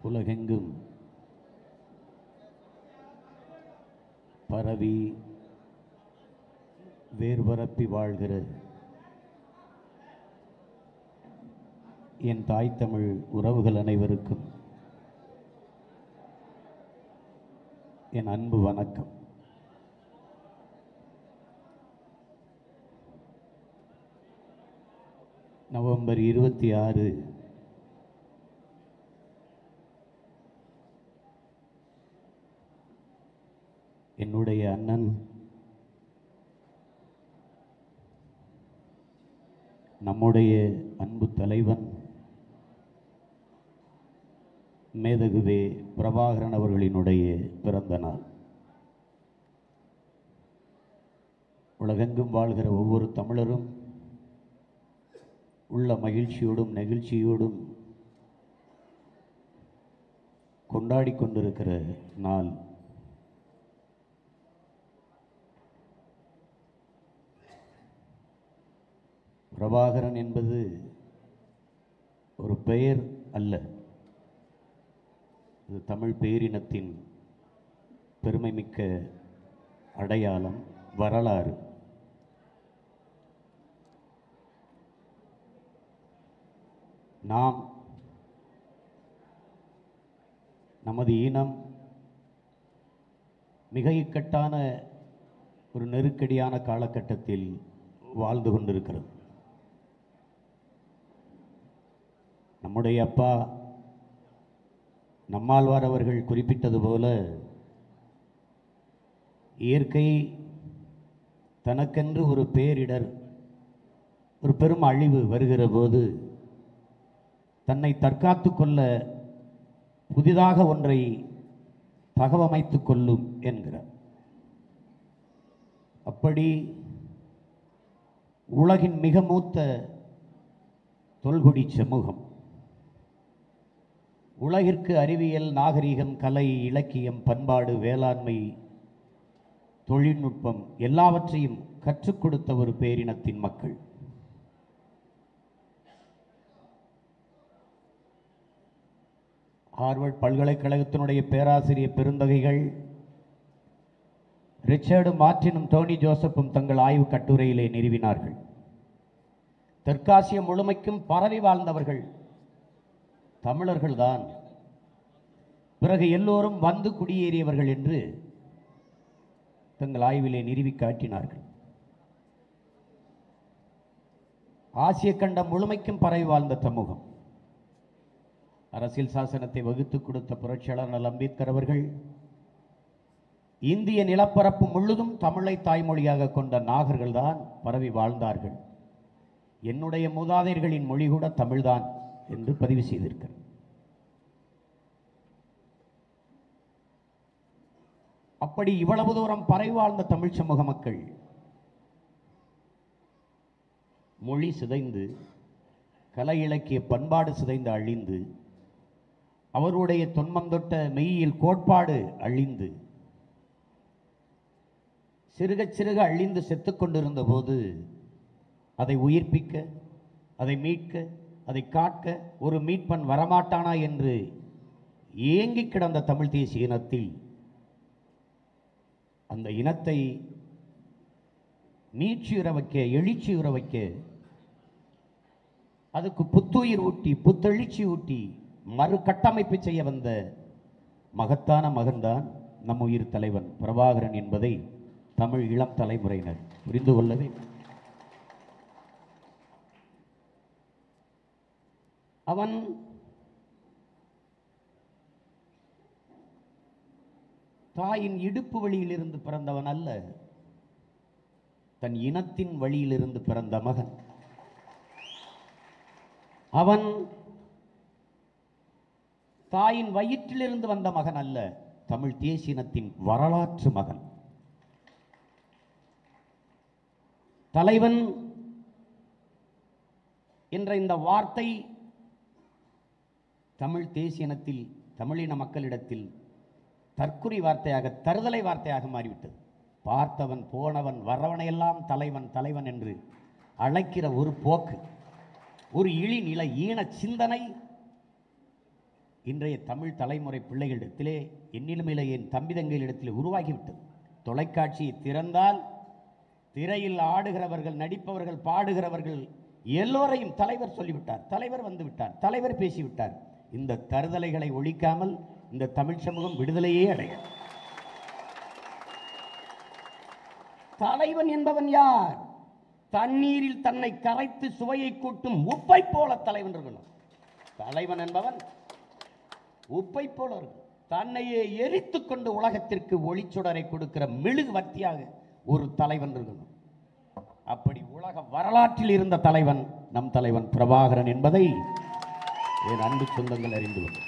உலகெங்கும் பரவி வேர்பரப்பி வாழ்கிற என் தாய் தமிழ் உறவுகள் அனைவருக்கும் என் அன்பு வணக்கம் நவம்பர் இருபத்தி ஆறு என்னுடைய அண்ணன் நம்முடைய அன்பு தலைவன் மேதகுவே பிரபாகரன் அவர்களினுடைய பிறந்த நாள் உலகெங்கும் வாழ்கிற ஒவ்வொரு தமிழரும் உள்ள மகிழ்ச்சியோடும் நெகிழ்ச்சியோடும் கொண்டாடி கொண்டிருக்கிற நாள் பிரபாகரன் என்பது ஒரு பெயர் அல்ல இது தமிழ் பேரினத்தின் பெருமைமிக்க அடையாளம் வரலாறு நாம் நமது இனம் மிக இக்கட்டான ஒரு நெருக்கடியான காலகட்டத்தில் வாழ்ந்து கொண்டிருக்கிறது நம்முடைய அப்பா நம்மாழ்வார் அவர்கள் குறிப்பிட்டது போல இயற்கை தனக்கென்று ஒரு பேரிடர் ஒரு பெரும் அழிவு வருகிற போது தன்னை தற்காத்து கொள்ள புதிதாக ஒன்றை தகவமைத்துக் கொள்ளும் என்கிறார் அப்படி உலகின் மிக மூத்த தொல்குடி சமூகம் உலகிற்கு அறிவியல் நாகரிகம் கலை இலக்கியம் பண்பாடு வேளாண்மை தொழில்நுட்பம் எல்லாவற்றையும் கற்றுக் கொடுத்த ஒரு பேரினத்தின் மக்கள் ஹார்வர்ட் பல்கலைக்கழகத்தினுடைய பேராசிரியர் பெருந்தகைகள் ரிச்சர்டு மார்டினும் டோனி ஜோசப்பும் தங்கள் ஆய்வு கட்டுரையிலே நிறுவினார்கள் தெற்காசியம் முழுமைக்கும் பரவி வாழ்ந்தவர்கள் தமிழர்கள்தான் பிறகு எல்லோரும் வந்து குடியேறியவர்கள் என்று தங்கள் ஆய்விலே நிறுவி காட்டினார்கள் ஆசிய கண்டம் முழுமைக்கும் பரவி வாழ்ந்த சமூகம் அரசியல் சாசனத்தை வகுத்து கொடுத்த புரட்சியாளர் நல் அம்பேத்கர் அவர்கள் இந்திய நிலப்பரப்பு முழுதும் தமிழை தாய்மொழியாக கொண்ட நாகர்கள்தான் பரவி வாழ்ந்தார்கள் என்னுடைய மூதாதையர்களின் மொழி கூட தமிழ்தான் என்று பதிவு செய்திருக்கிறார் அப்படி இவ்வளவு தூரம் பறை வாழ்ந்த தமிழ் சமூக மக்கள் மொழி சிதைந்து கலை இலக்கிய பண்பாடு சிதைந்து அழிந்து அவருடைய தொன்மந்தொட்ட மெய்யியல் கோட்பாடு அழிந்து சிறுக சிறுக அழிந்து செத்துக் கொண்டிருந்த போது அதை உயிர்ப்பிக்க அதை மீட்க அதை காக்க ஒரு மீட்பன் வரமாட்டானா என்று ஏங்கி கிடந்த தமிழ் தேசிய இனத்தில் அந்த இனத்தை மீட்சியுற வைக்க எழுச்சியுற வைக்க அதுக்கு புத்துயிர் ஊட்டி புத்தெழுச்சி ஊட்டி மறு கட்டமைப்பு செய்ய வந்த மகத்தான மகன்தான் நம் உயிர் தலைவன் பிரபாகரன் என்பதை தமிழ் இளம் தலைமுறையினர் புரிந்து கொள்ள வேண்டும் அவன் தாயின் இடுப்பு வழியிலிருந்து பிறந்தவன் அல்ல தன் இனத்தின் வழியிலிருந்து பிறந்த மகன் அவன் தாயின் வயிற்றிலிருந்து வந்த மகன் அல்ல தமிழ் தேசியனத்தின் வரலாற்று மகன் தலைவன் என்ற இந்த வார்த்தை தமிழ் தேசியனத்தில் தமிழின மக்களிடத்தில் தற்குறி வார்த்தையாக தருதலை வார்த்தையாக மாறிவிட்டது பார்த்தவன் போனவன் வரவனையெல்லாம் தலைவன் தலைவன் என்று அழைக்கிற ஒரு போக்கு ஒரு இழிநிலை ஈன சிந்தனை இன்றைய தமிழ் தலைமுறை பிள்ளைகளிடத்திலே என்னிலுமில்லை என் தம்பி தங்கைகளிடத்திலே உருவாகிவிட்டது தொலைக்காட்சியை திறந்தால் திரையில் ஆடுகிறவர்கள் நடிப்பவர்கள் பாடுகிறவர்கள் எல்லோரையும் தலைவர் சொல்லிவிட்டார் தலைவர் வந்து விட்டார் தலைவர் பேசிவிட்டார் இந்த தருதலைகளை ஒழிக்காமல் இந்த தமிழ் சமூகம் விடுதலையே அடைய தலைவன் என்பவன் யார் தண்ணீரில் தன்னை கரைத்து சுவையை கூட்டும் உப்பை போல தலைவன் இருக்கணும் தலைவன் என்பவன் உப்பை போல இருக்கும் தன்னையே எரித்துக் கொண்டு உலகத்திற்கு ஒளிச்சுடரை கொடுக்கிற மெழுகுவர்த்தியாக ஒரு தலைவன் இருக்கணும் அப்படி உலக வரலாற்றில் இருந்த தலைவன் நம் தலைவன் பிரபாகரன் என்பதை என் அன்பு சொந்தங்கள் அறிந்து கொள்ளும்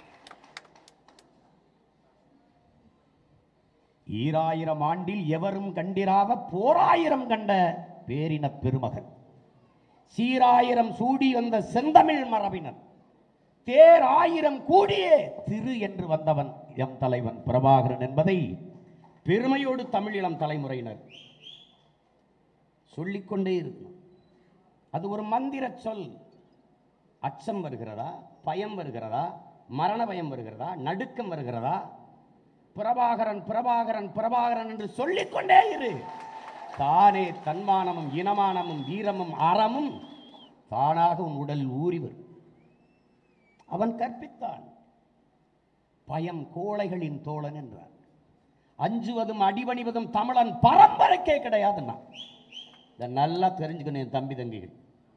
ஈராயிரம் ஆண்டில் எவரும் கண்டிராத போராயிரம் கண்ட பேரின பெருமகன் சீராயிரம் சூடி வந்த செந்தமிழ் மரபினர் தேர் ஆயிரம் கூடியே திரு என்று வந்தவன் எம் தலைவன் பிரபாகரன் என்பதை பெருமையோடு தமிழிளம் தலைமுறையினர் சொல்லிக்கொண்டே இருக்கணும் அது ஒரு மந்திர சொல் அச்சம் வருகிறதா பயம் வருகிறதா மரண பயம் வருகிறதா நடுக்கம் வருகிறதா பிரபாகரன் பிரபாகரன் பிரபாகரன் என்று சொல்லிக்கொண்டே இரு தானே தன்மானமும் இனமானமும் வீரமும் அறமும் தானாக உன் உடலில் ஊறி வரும் அவன் கற்பித்தான் பயம் கோழைகளின் தோழன் என்றார் அஞ்சுவதும் அடிபணிவதும் தமிழன் பரம்பரைக்கே கிடையாதுன்னா இதை நல்லா தெரிஞ்சுக்கணும் என் தம்பி தங்கிகள்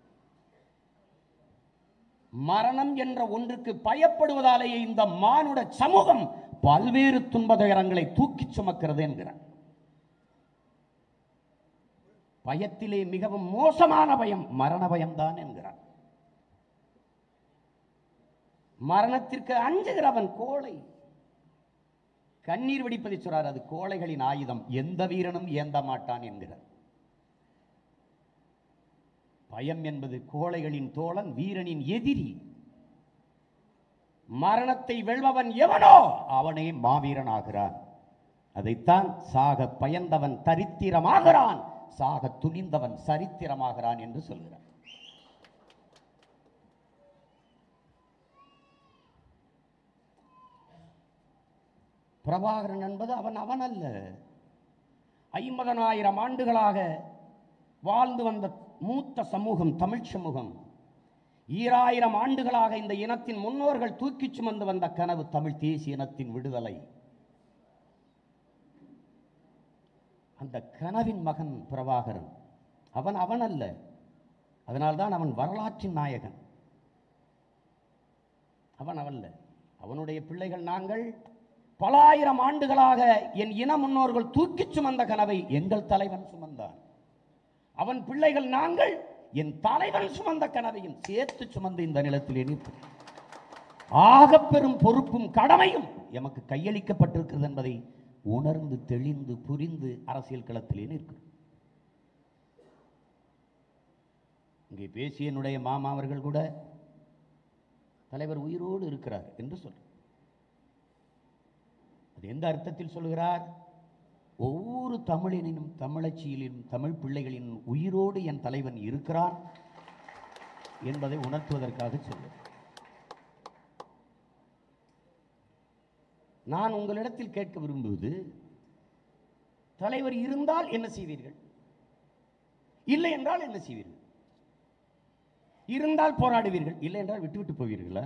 மரணம் என்ற ஒன்றுக்கு பயப்படுவதாலேயே இந்த மானுட சமூகம் பல்வேறு துன்ப துயரங்களை தூக்கிச் சுமக்கிறது என்கிறார் பயத்திலே மிகவும் மோசமான பயம் மரண பயம்தான் என்கிறார் மரணத்திற்கு அஞ்சுகிறவன் கோழை கண்ணீர் வெடிப்பதை சொல்றார் அது கோழைகளின் ஆயுதம் எந்த வீரனும் ஏந்த மாட்டான் என்கிறார் பயம் என்பது கோழைகளின் தோழன் வீரனின் எதிரி மரணத்தை வெல்பவன் எவனோ அவனே மாவீரன் ஆகிறான் அதைத்தான் சாக பயந்தவன் தரித்திரமாகிறான் சாக துணிந்தவன் சரித்திரமாகிறான் என்று சொல்கிறார் பிரபாகரன் என்பது அவன் அவன் அல்ல ஐம்பதனாயிரம் ஆண்டுகளாக வாழ்ந்து வந்த மூத்த சமூகம் தமிழ் சமூகம் ஈராயிரம் ஆண்டுகளாக இந்த இனத்தின் முன்னோர்கள் தூக்கிச் சுமந்து வந்த கனவு தமிழ் தேசிய இனத்தின் விடுதலை அந்த கனவின் மகன் பிரபாகரன் அவன் அவன் அல்ல அதனால்தான் அவன் வரலாற்றின் நாயகன் அவன் அவல்ல அவனுடைய பிள்ளைகள் நாங்கள் பல ஆயிரம் ஆண்டுகளாக என் இன முன்னோர்கள் தூக்கிச் சுமந்த கனவை எங்கள் தலைவன் சுமந்தான் அவன் பிள்ளைகள் நாங்கள் என் தலைவன் சுமந்த கனவையும் சேர்த்து சுமந்து இந்த நிலத்தில் நிற்போம் ஆகப் பெரும் பொறுப்பும் கடமையும் எமக்கு கையளிக்கப்பட்டிருக்கிறது என்பதை உணர்ந்து தெளிந்து புரிந்து அரசியல் களத்திலே நிற்கிறோம் இங்கே பேசிய என்னுடைய மாமா அவர்கள் கூட தலைவர் உயிரோடு இருக்கிறார் என்று சொல்றார் அது எந்த அர்த்தத்தில் சொல்கிறார் ஒவ்வொரு தமிழனினும் தமிழச்சியிலும் தமிழ் பிள்ளைகளின் உயிரோடு என் தலைவன் இருக்கிறான் என்பதை உணர்த்துவதற்காக சொல்லுவேன் நான் உங்களிடத்தில் கேட்க விரும்புவது தலைவர் இருந்தால் என்ன செய்வீர்கள் இல்லை என்றால் என்ன செய்வீர்கள் இருந்தால் போராடுவீர்கள் இல்லை என்றால் விட்டுவிட்டு போவீர்களா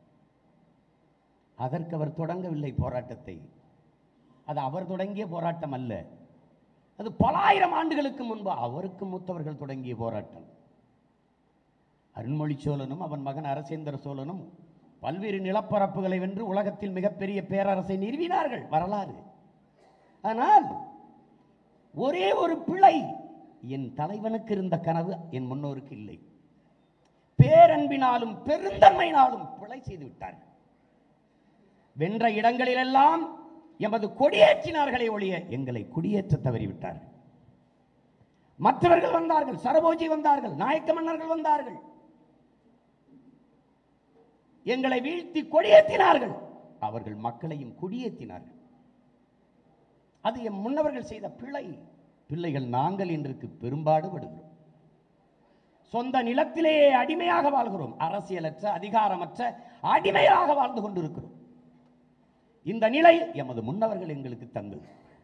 அதற்கு அவர் தொடங்கவில்லை போராட்டத்தை அது அவர் தொடங்கிய போராட்டம் அல்ல அது பல ஆயிரம் ஆண்டுகளுக்கு முன்பு அவருக்கு மூத்தவர்கள் தொடங்கிய போராட்டம் அருண்மொழி சோழனும் அவன் மகன் அரசேந்திர சோழனும் பல்வேறு நிலப்பரப்புகளை வென்று உலகத்தில் மிகப்பெரிய பேரரசை நிறுவினார்கள் வரலாறு ஆனால் ஒரே ஒரு பிழை என் தலைவனுக்கு இருந்த கனவு என் முன்னோருக்கு இல்லை பேரன்பினாலும் பெருந்தன்மையினாலும் பிழை செய்து விட்டார்கள் வென்ற இடங்களிலெல்லாம் எமது கொடியேற்றினார்களே ஒழிய எங்களை குடியேற்ற தவறிவிட்டார்கள் மற்றவர்கள் வந்தார்கள் சரபோஜி வந்தார்கள் நாயக்க மன்னர்கள் வந்தார்கள் எங்களை வீழ்த்தி கொடியேற்றினார்கள் அவர்கள் மக்களையும் குடியேற்றினார்கள் அது எம் முன்னவர்கள் செய்த பிழை பிள்ளைகள் நாங்கள் இன்றைக்கு பெரும்பாடுபடுகிறோம் சொந்த நிலத்திலேயே அடிமையாக வாழ்கிறோம் அரசியலற்ற அதிகாரமற்ற அடிமையாக வாழ்ந்து கொண்டிருக்கிறோம் இந்த நிலை எமது முன்னவர்கள் எங்களுக்கு தந்தது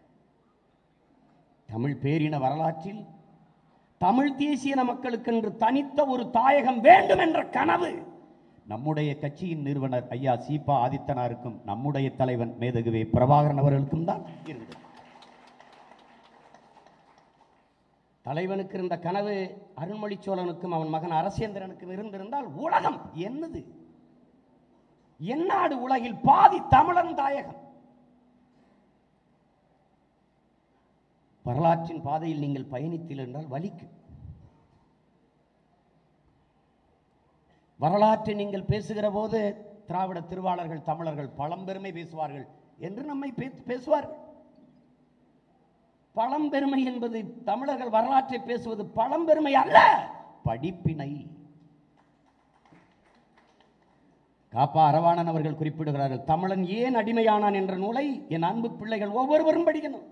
தமிழ் பேரின வரலாற்றில் தமிழ் தேசிய மக்களுக்கென்று தனித்த ஒரு தாயகம் வேண்டும் என்ற கனவு நம்முடைய கட்சியின் நிறுவனர் ஐயா சீபா ஆதித்தனாருக்கும் நம்முடைய தலைவன் மேதகுவே பிரபாகரன் அவர்களுக்கும் தான் இருந்தது தலைவனுக்கு இருந்த கனவு அருண்மொழி சோழனுக்கும் அவன் மகன் அரசேந்திரனுக்கும் இருந்திருந்தால் உலகம் என்னது எந்நாடு உலகில் பாதி தமிழன் தாயகம் வரலாற்றின் பாதையில் நீங்கள் பயணித்தீர்கள் என்றால் வலிக்கும் வரலாற்றை நீங்கள் பேசுகிற போது திராவிட திருவாளர்கள் தமிழர்கள் பழம்பெருமை பேசுவார்கள் என்று நம்மை பே- பேசுவார்கள் பழம்பெருமை என்பது தமிழர்கள் வரலாற்றை பேசுவது பழம்பெருமை அல்ல படிப்பினை காப்பா அரவாணன் அவர்கள் குறிப்பிடுகிறார்கள் தமிழன் ஏன் அடிமையானான் என்ற நூலை என் அன்பு பிள்ளைகள் ஒவ்வொருவரும் படிக்கணும்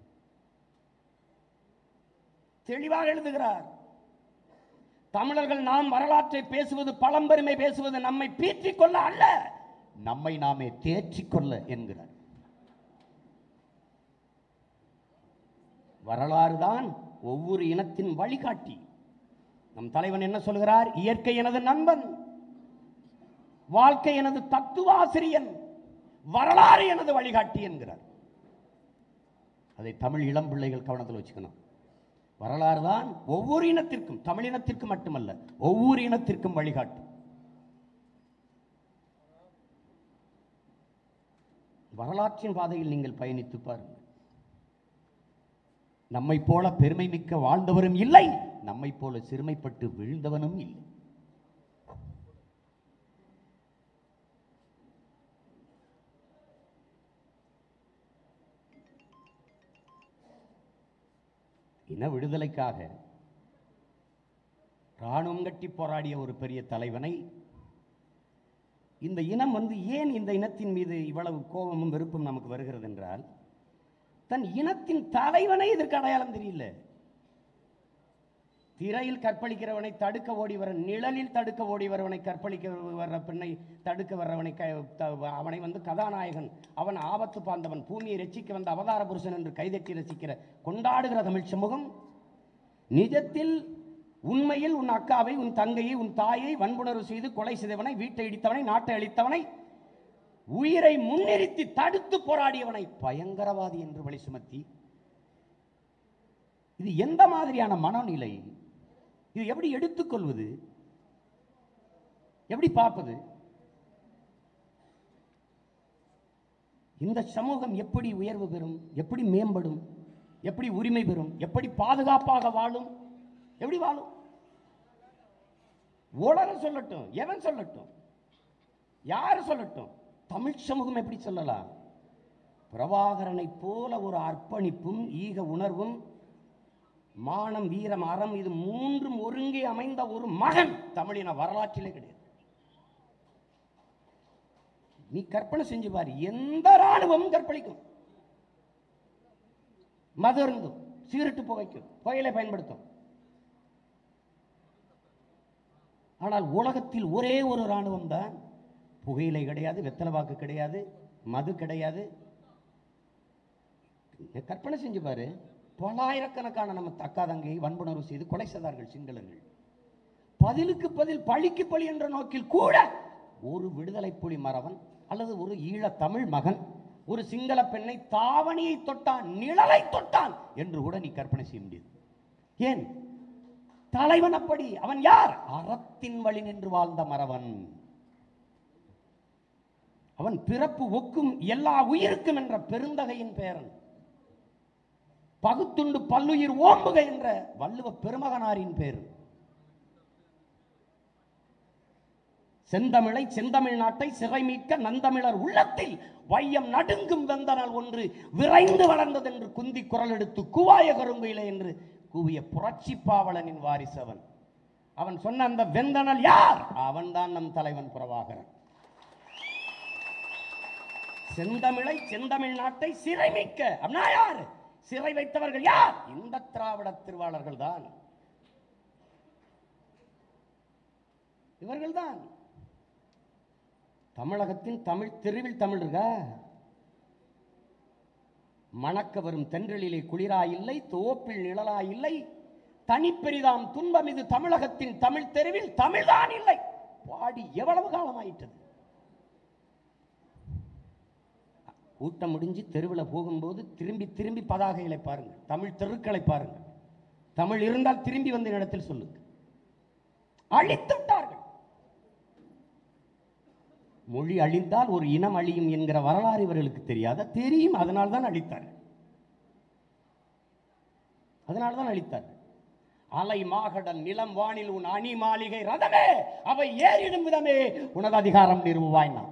தெளிவாக எழுதுகிறார் தமிழர்கள் நாம் வரலாற்றை பேசுவது பழம்பெருமை பேசுவது நம்மை பீற்றிக் கொள்ள அல்ல நம்மை நாமே தேற்றிக் கொள்ள என்கிறார் வரலாறு தான் ஒவ்வொரு இனத்தின் வழிகாட்டி நம் தலைவன் என்ன சொல்கிறார் இயற்கை எனது நண்பன் வாழ்க்கை எனது தத்துவாசிரியன் வரலாறு எனது வழிகாட்டி என்கிறார் அதை தமிழ் இளம் பிள்ளைகள் கவனத்தில் வச்சுக்கணும் வரலாறு தான் ஒவ்வொரு இனத்திற்கும் தமிழ் இனத்திற்கு மட்டுமல்ல ஒவ்வொரு இனத்திற்கும் வழிகாட்டும் வரலாற்றின் பாதையில் நீங்கள் பயணித்து பாருங்கள் நம்மை போல பெருமை மிக்க வாழ்ந்தவரும் இல்லை நம்மை போல சிறுமைப்பட்டு விழுந்தவனும் இல்லை இன விடுதலைக்காக இராணுவம் கட்டி போராடிய ஒரு பெரிய தலைவனை இந்த இனம் வந்து ஏன் இந்த இனத்தின் மீது இவ்வளவு கோபமும் வெறுப்பும் நமக்கு வருகிறது என்றால் தன் இனத்தின் தலைவனை இதற்கு அடையாளம் தெரியல திரையில் கற்பழிக்கிறவனை தடுக்க ஓடி வர நிழலில் தடுக்க ஓடி வரவனை கற்பழிக்க வர்ற பெண்ணை தடுக்க வர்றவனை க- த- அவனை வந்து கதாநாயகன் அவன் ஆபத்து பாந்தவன் பூமியை ரசிக்க வந்த அவதார புருஷன் என்று கைதட்டி ரசிக்கிற கொண்டாடுகிற தமிழ் சமூகம் நிஜத்தில் உண்மையில் உன் அக்காவை உன் தங்கையை உன் தாயை வன்புணர்வு செய்து கொலை செய்தவனை வீட்டை இடித்தவனை நாட்டை அழித்தவனை உயிரை முன்னிறுத்தி தடுத்து போராடியவனை பயங்கரவாதி என்று வழி சுமத்தி இது எந்த மாதிரியான மனநிலை இது எப்படி எடுத்துக்கொள்வது எப்படி பார்ப்பது இந்த சமூகம் எப்படி உயர்வு பெறும் எப்படி மேம்படும் எப்படி உரிமை பெறும் எப்படி பாதுகாப்பாக வாழும் எப்படி வாழும் உலகம் சொல்லட்டும் எவன் சொல்லட்டும் யார் சொல்லட்டும் தமிழ் சமூகம் எப்படி சொல்லலாம் பிரபாகரனை போல ஒரு அர்ப்பணிப்பும் ஈக உணர்வும் மானம் வீரம் அறம் இது மூன்றும் ஒருங்கே அமைந்த ஒரு மகன் தமிழின வரலாற்றிலே கிடையாது நீ கற்பனை செஞ்சு பாரு எந்த ராணுவமும் கற்பழிக்கும் மது இருந்தும் சிகரெட்டு புகைக்கும் புகையிலை பயன்படுத்தும் ஆனால் உலகத்தில் ஒரே ஒரு ராணுவம் தான் புகையிலை கிடையாது வெத்தலைவாக்கு கிடையாது மது கிடையாது கற்பனை செஞ்சு பாரு பலாயிரக்கணக்கான நம்ம தக்கா தங்கையை வன்புணர்வு செய்து கொலை செய்தார்கள் சிங்களர்கள் பதிலுக்கு பதில் பழிக்கு பழி என்ற நோக்கில் கூட ஒரு விடுதலை புலி மறவன் அல்லது ஒரு ஈழத் தமிழ் மகன் ஒரு சிங்கள பெண்ணை தாவணியை தொட்டான் நிழலை தொட்டான் என்று கூட நீ கற்பனை செய்ய முடியாது ஏன் தலைவன் அப்படி அவன் யார் அறத்தின் வழி நின்று வாழ்ந்த மறவன் அவன் பிறப்பு ஒக்கும் எல்லா உயிருக்கும் என்ற பெருந்தகையின் பேரன் பகுத்துண்டு பல்லுயிர் ஓம்புக என்ற வள்ளுவ பெருமகனாரின் பேர் செந்தமிழை செந்தமிழ் நாட்டை சிறை மீட்க நந்தமிழர் உள்ளத்தில் வையம் நடுங்கும் வெந்தனால் ஒன்று விரைந்து வளர்ந்தது என்று குந்தி குரல் எடுத்து கூவாய கருங்குயிலே என்று கூவிய புரட்சி பாவலனின் வாரிசு அவன் அவன் சொன்ன அந்த வெந்தனல் யார் அவன்தான் நம் தலைவன் பிரபாகரன் செந்தமிழை செந்தமிழ் நாட்டை சிறை மீட்க அப்படின்னா யார் சிறை வைத்தவர்கள் யார் இந்த திராவிட திருவாளர்கள் தான் இவர்கள்தான் தமிழகத்தின் தமிழ் தெருவில் தமிழ் இருக்கா மணக்க வரும் தென்றலிலே குளிரா இல்லை தோப்பில் நிழலா இல்லை தனிப்பெரிதாம் துன்பம் இது தமிழகத்தின் தமிழ் தெருவில் தமிழ்தான் இல்லை பாடி எவ்வளவு காலமாயிட்டது கூட்டம் முடிஞ்சு தெருவில் போகும்போது திரும்பி திரும்பி பதாகைகளை பாருங்கள் தமிழ் தெருக்களை பாருங்கள் தமிழ் இருந்தால் திரும்பி வந்து இடத்தில் சொல்லுங்க அழித்து விட்டார்கள் மொழி அழிந்தால் ஒரு இனம் அழியும் என்கிற வரலாறு இவர்களுக்கு தெரியாத தெரியும் அதனால் தான் அழித்தார்கள் அதனால் தான் அழித்தார்கள் அலை மாகடல் நிலம் வானில் உன் அணி மாளிகை ரதமே அவை ஏறிடும் விதமே உனது அதிகாரம் நிறுவுவாய் நான்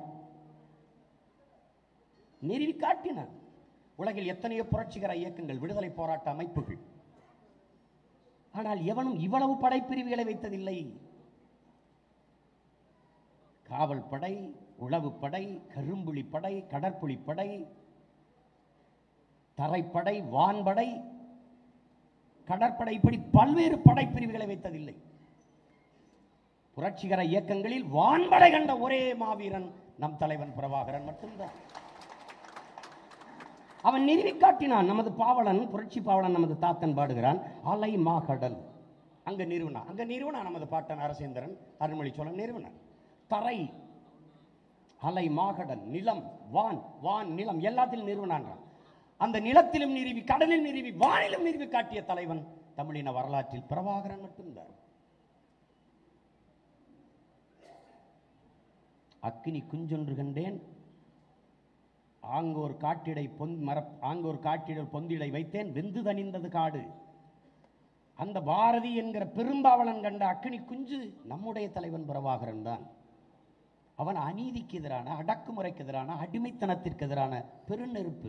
நிறுவி காட்டினான் உலகில் எத்தனையோ புரட்சிகர இயக்கங்கள் விடுதலை போராட்ட அமைப்புகள் ஆனால் எவனும் இவ்வளவு படைப்பிரிவுகளை வைத்ததில்லை காவல் படை உளவு படை கரும்புலி படை கடற்புலி படை தரைப்படை வான்படை கடற்படை இப்படி பல்வேறு படைப்பிரிவுகளை வைத்ததில்லை புரட்சிகர இயக்கங்களில் வான்படை கண்ட ஒரே மாவீரன் நம் தலைவன் பிரபாகரன் மட்டும்தான் அவன் நிறுவி காட்டினான் நமது பாவலன் புரட்சி பாவலன் நமது தாத்தன் பாடுகிறான் அலை மாகடல் அங்க நிறுவனான் அங்க நிறுவனா நமது பாட்டன் அரசேந்திரன் அருள்மொழி சோழன் நிறுவனான் தரை அலை மாகடல் நிலம் வான் வான் நிலம் எல்லாத்திலும் நிறுவனான்றான் அந்த நிலத்திலும் நிறுவி கடலில் நிறுவி வானிலும் நிறுவி காட்டிய தலைவன் தமிழின வரலாற்றில் பிரபாகரன் மட்டும்தான் அக்கினி குஞ்சொன்று கண்டேன் ஆங்கோர் காட்டிடை பொன் மர ஆங்கோர் காட்டிடல் பொந்திடை வைத்தேன் வெந்து தணிந்தது காடு அந்த பாரதி என்கிற பெரும்பாவளன் கண்ட அக்கினி குஞ்சு நம்முடைய தலைவன் பிரபாகரன் தான் அவன் அநீதிக்கு எதிரான அடக்குமுறைக்கு எதிரான அடிமைத்தனத்திற்கு எதிரான பெருநெருப்பு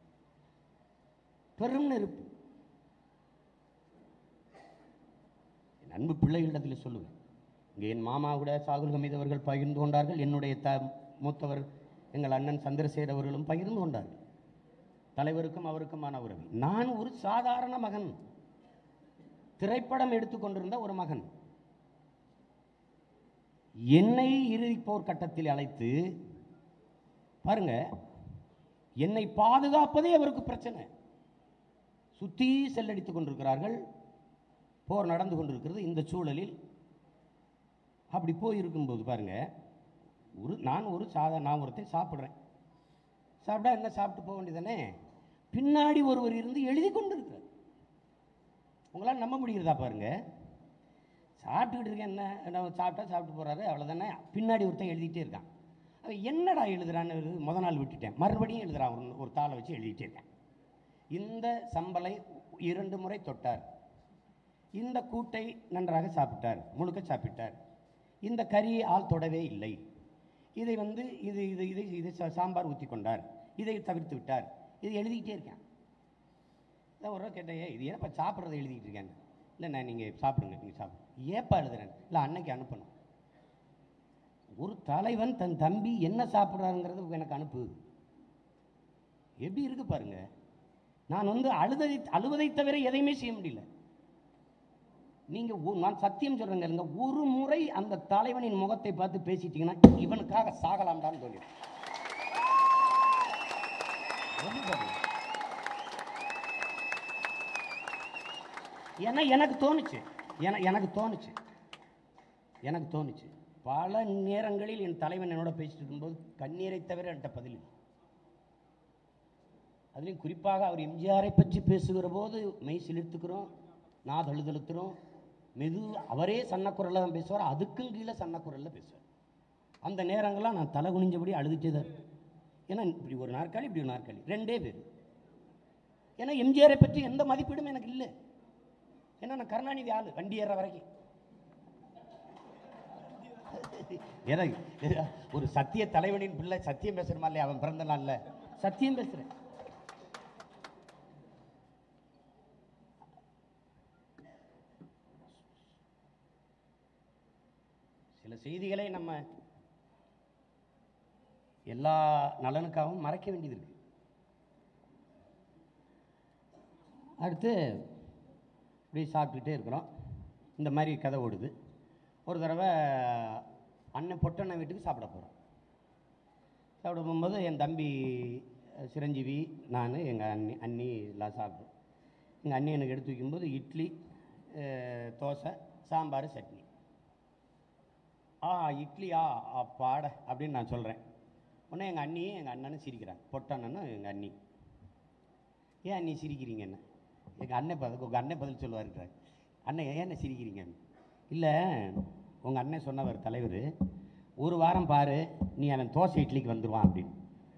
பெரும் நெருப்பு என் அன்பு பிள்ளைகளிடத்தில் சொல்லுவேன் இங்கே என் மாமா கூட சாகுல் ஹமீத் அவர்கள் பகிர்ந்து கொண்டார்கள் என்னுடைய த மூத்தவர் எங்கள் அண்ணன் சந்திரசேகர் அவர்களும் பகிர்ந்து கொண்டார்கள் தலைவருக்கும் அவருக்குமான உறவு நான் ஒரு சாதாரண மகன் திரைப்படம் எடுத்துக்கொண்டிருந்த ஒரு மகன் என்னை இறுதி போர் கட்டத்தில் அழைத்து பாருங்க என்னை பாதுகாப்பதே அவருக்கு பிரச்சனை சுத்தி செல்லடித்துக் கொண்டிருக்கிறார்கள் போர் நடந்து கொண்டிருக்கிறது இந்த சூழலில் அப்படி போயிருக்கும்போது பாருங்க ஒரு நான் ஒரு சாதா நான் ஒருத்தன் சாப்பிட்றேன் சாப்பிட்டா என்ன சாப்பிட்டு போக வேண்டியதானே பின்னாடி ஒருவர் இருந்து எழுதி கொண்டிருக்கிறார் உங்களால் நம்ப முடிகிறதா பாருங்க சாப்பிட்டுக்கிட்டு இருக்கேன் என்ன நம்ம சாப்பிட்டா சாப்பிட்டு போறாரு அவ்வளோதானே பின்னாடி ஒருத்தன் எழுதிட்டே இருக்கான் அவன் என்னடா எழுதுறான்னு முத நாள் விட்டுட்டேன் மறுபடியும் எழுதுறான் ஒரு ஒரு தாளை வச்சு எழுதிட்டே இருக்கேன் இந்த சம்பலை இரண்டு முறை தொட்டார் இந்த கூட்டை நன்றாக சாப்பிட்டார் முழுக்க சாப்பிட்டார் இந்த கறியை ஆள் தொடவே இல்லை இதை வந்து இது இது இது இது சா- சாம்பார் ஊற்றி கொண்டார் இதை தவிர்த்து விட்டார் இது எழுதிக்கிட்டே இருக்கேன் இதான் ஒரு கேட்டேன் "ஏய், இது ஏன்ப்பா சாப்பிட்றத எழுதிக்கிட்டு இருக்கேன் இல்லைண்ணா நீங்கள் சாப்பிடுங்க நீங்கள் சாப்பிடுங்க ஏப்பா எழுதுறேன் இல்லை அன்னைக்கு அனுப்பணும் ஒரு தலைவன் தன் தம்பி என்ன சாப்பிட்றாருங்கிறது எனக்கு அனுப்பு எப்படி இருக்கு பாருங்க நான் வந்து அழுததை அழுவதை தவிர எதையுமே செய்ய முடியல நீங்க ஒ- நான் சத்தியம் சொல்றேங்க இருங்க ஒரு முறை அந்த தலைவனின் முகத்தை பார்த்து பேசிட்டீங்கன்னா இவனுக்காக சாகலாம்டான்னு தோணி ஏன்னா எனக்கு தோணுச்சு என- எனக்கு தோணுச்சு எனக்கு தோணுச்சு பல நேரங்களில் என் தலைவன் என்னோட பேசிட்டு இருக்கும்போது கண்ணீரை தவிர என்கிட்ட பதில் இல்லை அதுலேயும் குறிப்பாக அவர் எம்ஜிஆரை பற்றி பேசுகிற போது மெய் சிலிர்த்துக்கிறோம் நான் தழுதழுத்துறோம் மெது அவரே சன்னக்குரலில் தான் பேசுவார் அதுக்கும் கீழே சன்னக்குரலில் பேசுவார் அந்த நேரங்கள்லாம் நான் தலை குனிஞ்சபடி அழுதுட்டே தான் இருப்பேன். ஏன்னா இப்படி ஒரு நாற்காலி இப்படி ஒரு நாற்காலி ரெண்டே பேர் ஏன்னா எம்ஜிஆரை பற்றி எந்த மதிப்பீடும் எனக்கு இல்லை ஏன்னா நான் கருணாநிதி ஆளு வண்டி ஏற வரைக்கும் ஏன்னா ஒரு சத்திய தலைவனின் பிள்ளை சத்தியம் பேசுறமா இல்லையா அவன் பிறந்த நாள்ல சத்தியம் பேசுறேன் சில செய்திகளை நம்ம எல்லா நலனுக்காகவும் மறைக்க வேண்டியது இருக்கு அடுத்து இப்படி சாப்பிட்டுக்கிட்டே இருக்கிறோம் இந்த மாதிரி கதை ஓடுது ஒரு தடவை அண்ணன் பொட்டண்ணன் வீட்டுக்கு சாப்பிட போகிறோம் சாப்பிட போகும்போது என் தம்பி அஹ், சிரஞ்சீவி நான் எங்கள் அண்ணி அண்ணி எல்லாம் சாப்பிடுறோம் எங்கள் அண்ணி எனக்கு எடுத்து வைக்கும்போது இட்லி அஹ், தோசை சாம்பார் சட்னி ஆ இட்லியா அப்பாட அப்படின்னு நான் சொல்கிறேன் உடனே எங்கள் அண்ணியும் எங்கள் அண்ணனும் சிரிக்கிறாங்க பொட்டண்ணனும் எங்கள் அண்ணி ஏன் அண்ணி சிரிக்கிறீங்க என்ன எங்கள் அண்ணன் பதில் உங்கள் அண்ணன் பதில் சொல்லுவாருன்றாங்க அண்ணன் ஏன் என்ன சிரிக்கிறீங்க இல்லை உங்கள் அண்ணன் சொன்னவர் தலைவர் ஒரு வாரம் பாரு நீ அவன் தோசை இட்லிக்கு வந்துடுவான் அப்படின்னு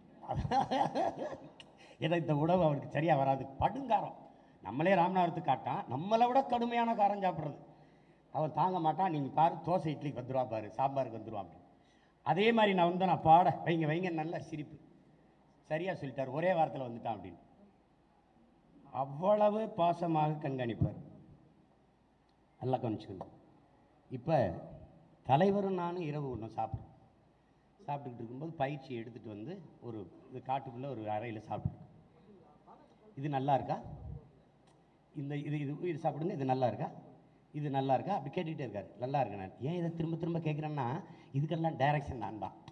ஏன்னா இந்த உணவு அவனுக்கு சரியாக வராது படுங்காரம் நம்மளே ராமநாதத்துக்கு காட்டான் நம்மளை விட கடுமையான காரம் சாப்பிட்றது அவன் தாங்க மாட்டான் நீங்கள் பாரு தோசை இட்லிக்கு வந்துடுவா பாரு சாம்பாருக்கு வந்துடுவான் அப்படின்னு அதே மாதிரி நான் வந்து நான் பாட வைங்க வைங்க நல்ல சிரிப்பு சரியாக சொல்லிட்டார் ஒரே வாரத்தில் வந்துட்டான் அப்படின்னு அவ்வளவு பாசமாக கண்காணிப்பார் நல்லா கவனிச்சுக்கணும் இப்போ தலைவரும் நானும் இரவு ஒன்றும் சாப்பிட்றோம் சாப்பிட்டுக்கிட்டு இருக்கும்போது பயிற்சி எடுத்துகிட்டு வந்து ஒரு இது காட்டுக்குள்ளே ஒரு அறையில் சாப்பிட்ருக்கோம் இது நல்லா இருக்கா இந்த இது இது இது சாப்பிடுங்க இது நல்லா இருக்கா இது நல்லா இருக்கா அப்படி கேட்டுக்கிட்டே இருக்காரு நல்லா இருக்கு நான் ஏன் இதை திரும்ப திரும்ப கேட்குறேன்னா இதுக்கெல்லாம் டைரக்ஷன் நான் தான்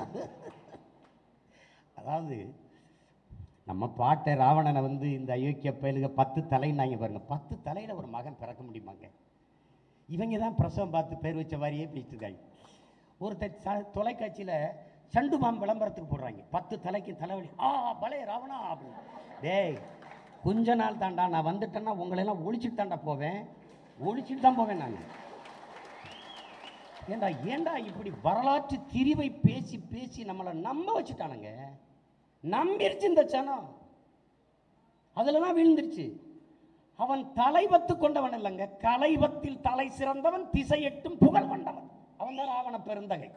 அதாவது நம்ம பாட்டை ராவணனை வந்து இந்த அயோக்கிய பயலுக பத்து தலைன்னாங்க பாருங்க பத்து தலையில் ஒரு மகன் பிறக்க முடியுமாங்க இவங்க தான் பிரசவம் பார்த்து பேர் வச்ச மாதிரியே பேசிட்டு இருக்காங்க ஒருத்தர் ச தொலைக்காட்சியில் சண்டு பாம்பு விளம்பரத்துக்கு போடுறாங்க பத்து தலைக்கு தலைவலி ஆ பலே ராவணா அப்படின்னு டேய் கொஞ்ச நாள் தாண்டா நான் வந்துட்டேன்னா உங்களெல்லாம் ஒழிச்சிட்டு தாண்டா போவேன் ஒழிச்சிட்டு தான் போவேன் நான் ஏண்டா ஏண்டா இப்படி வரலாற்று திரிவை பேசி பேசி நம்மளை நம்ப வச்சுட்டானுங்க நம்பிருச்சு இந்த சனம் அதில் தான் விழுந்துருச்சு அவன் தலைவத்து கொண்டவன் இல்லைங்க கலைவத்தில் தலை சிறந்தவன் திசை எட்டும் புகழ் கொண்டவன் அவன் தான் ராவண பெருந்தகை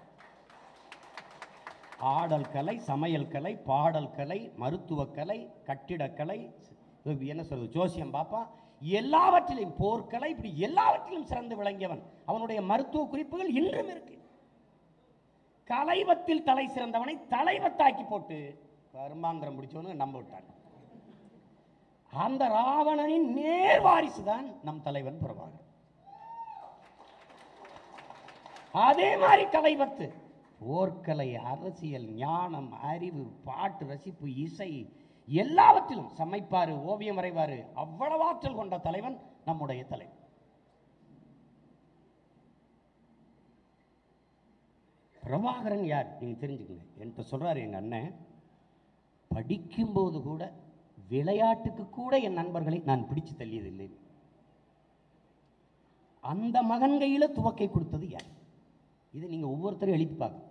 ஆடல் கலை சமையல் கலை பாடல் கலை மருத்துவக் கலை கட்டிடக்கலை இது என்ன சொல்றது ஜோசியம் பாப்பான் எல்லாவற்றிலும் போர்க்கலை இப்படி எல்லாவற்றிலும் சிறந்து விளங்கியவன் அவனுடைய மருத்துவ குறிப்புகள் இன்றும் இருக்கு கலைவத்தில் தலை சிறந்தவனை தலைவத்தாக்கி போட்டு கருமாந்திரம் பிடிச்சவனு நம்ப விட்டான் அந்த ராவணனின் நேர் வாரிசு தான் நம் தலைவன் பிரபாகர் அதே மாதிரி கலைவத்து போர்க்கலை அரசியல் ஞானம் அறிவு பாட்டு ரசிப்பு இசை எல்லாவற்றிலும் சமைப்பாரு ஓவியம் வரைவாரு அவ்வளவு ஆற்றல் கொண்ட தலைவன் நம்முடைய தலைவன் பிரபாகரன் யார் நீங்க தெரிஞ்சுக்கங்க என்கிட்ட சொல்றாரு எங்க அண்ணன் படிக்கும்போது கூட விளையாட்டுக்கு கூட என் நண்பர்களை நான் பிடிச்சு தள்ளியதில்லை அந்த மகன் கையில துவக்கை கொடுத்தது யார் இதை நீங்க ஒவ்வொருத்தரும் எழுப்பி பார்க்க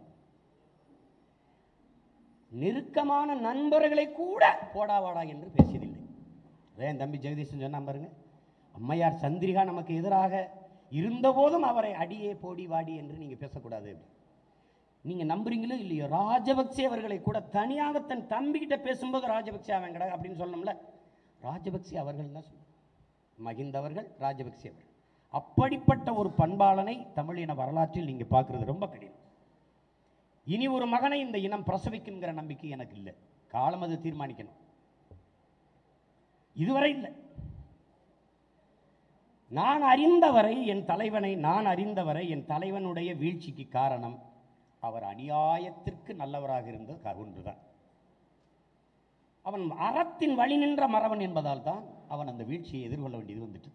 நெருக்கமான நண்பர்களை கூட போடா வாடா என்று பேசியதில்லை அதே என் தம்பி ஜெகதீசன் சொன்னா பாருங்க அம்மையார் சந்திரிகா நமக்கு எதிராக இருந்தபோதும் அவரை அடியே போடி வாடி என்று நீங்க பேசக்கூடாது அப்படி. நீங்க நம்புறீங்களோ இல்லையோ ராஜபக்சே அவர்களை கூட தனியாக தன் தம்பிக்கிட்ட பேசும்போது ராஜபக்சே அவன் கிட அப்படின்னு சொல்லணும்ல ராஜபக்சே அவர்கள் தான் சொல்லணும் மகிந்த அவர்கள் ராஜபக்சே அவர்கள் அப்படிப்பட்ட ஒரு பண்பாளனை தமிழின வரலாற்றில் நீங்க பார்க்கிறது ரொம்ப கடினம் இனி ஒரு மகனை இந்த இனம் பிரசவிக்குங்கிற நம்பிக்கை எனக்கு இல்லை காலம் அது தீர்மானிக்கணும் இதுவரை இல்லை நான் அறிந்தவரை என் தலைவனை நான் அறிந்தவரை என் தலைவனுடைய வீழ்ச்சிக்கு காரணம் அவர் அநியாயத்திற்கு நல்லவராக இருந்த க- ஒன்றுதான் அவன் அறத்தின் வழி நின்ற மறவன் என்பதால் தான் அவன் அந்த வீழ்ச்சியை எதிர்கொள்ள வேண்டியது வந்துட்டு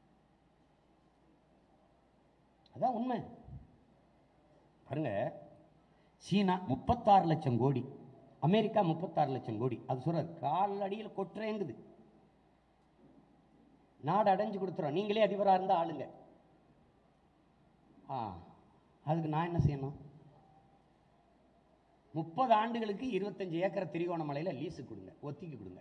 அதான் உண்மை பாருங்க சீனா முப்பத்தாறு லட்சம் கோடி அமெரிக்கா முப்பத்தாறு லட்சம் கோடி அது சொல்றாரு கால் அடியில் கொட்டுறேங்குது நாடு அடைஞ்சு கொடுத்துறோம் நீங்களே அதிபராக இருந்தால் ஆளுங்க ஆ அதுக்கு நான் என்ன செய்யணும் முப்பது ஆண்டுகளுக்கு இருபத்தஞ்சு ஏக்கர் திரிகோணமலையில் லீஸு கொடுங்க ஒத்திக்கு கொடுங்க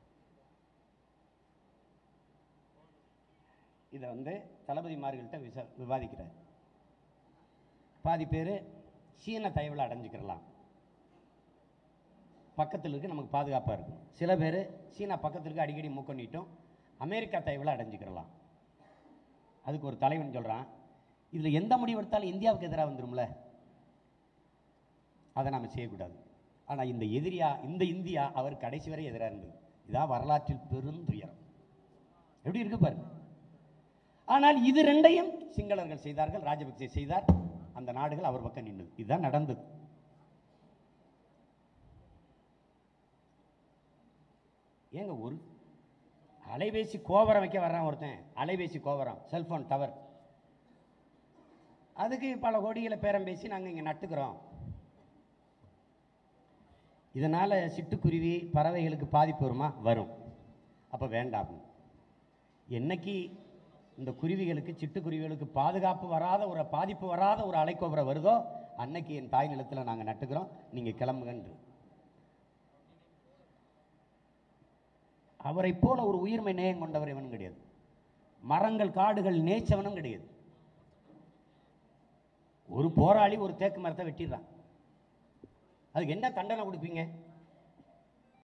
இதை வந்து தளபதிமார்கள்ட்ட விச விவாதிக்கிறார் பாதி பேர் சீன தயவில் அடைஞ்சுக்கிறலாம் பக்கத்தில் இருக்கு நமக்கு பாதுகாப்பாக இருக்கும் சில பேர் சீனா பக்கத்தில் இருக்கு அடிக்கடி மூக்கொண்டிட்டும் அமெரிக்கா தயவில் அடைஞ்சுக்கிறலாம் அதுக்கு ஒரு தலைவன் சொல்கிறான் இதில் எந்த முடிவு எடுத்தாலும் இந்தியாவுக்கு எதிராக வந்துரும்ல அதை நாம் செய்யக்கூடாது ஆனால் இந்த எதிரியா இந்த இந்தியா அவர் கடைசி வரை எதிராக இருந்தது இதான் வரலாற்றில் பெருந்துயரம் எப்படி இருக்கு பாருங்க ஆனால் இது ரெண்டையும் சிங்களர்கள் செய்தார்கள் ராஜபக்சே செய்தார் அந்த நாடுகள் அவர் பக்கம் நின்னுது இதுதான் நடந்தது ஏங்க ஒரு அலைபேசி கோபுரம் வைக்க வர்றான் ஒருத்தன் அலைபேசி கோபுரம் செல்போன் டவர் அதுக்கு பல கோடிகளை பேரம் பேசி நாங்கள் இங்கே நட்டுக்கிறோம் இதனால் சிட்டுக்குருவி பறவைகளுக்கு பாதிப்பு வருமா வரும் அப்போ வேண்டாம் என்னைக்கு இந்த குருவிகளுக்கு சிட்டுக்குருவிகளுக்கு பாதுகாப்பு வராத ஒரு பாதிப்பு வராத ஒரு அலைக்கோபுரம் வருதோ அன்னைக்கு என் தாய் நிலத்தில் நாங்கள் நட்டுக்கிறோம் நீங்கள் கிளம்புங்கன்று அவரை போல ஒரு உயிர்மை நேயம் கொண்டவர் இவனும் கிடையாது மரங்கள் காடுகள் நேச்சவனும் கிடையாது ஒரு போராளி ஒரு தேக்கு மரத்தை வெட்டிடுறான் அதுக்கு என்ன தண்டனை கொடுப்பீங்க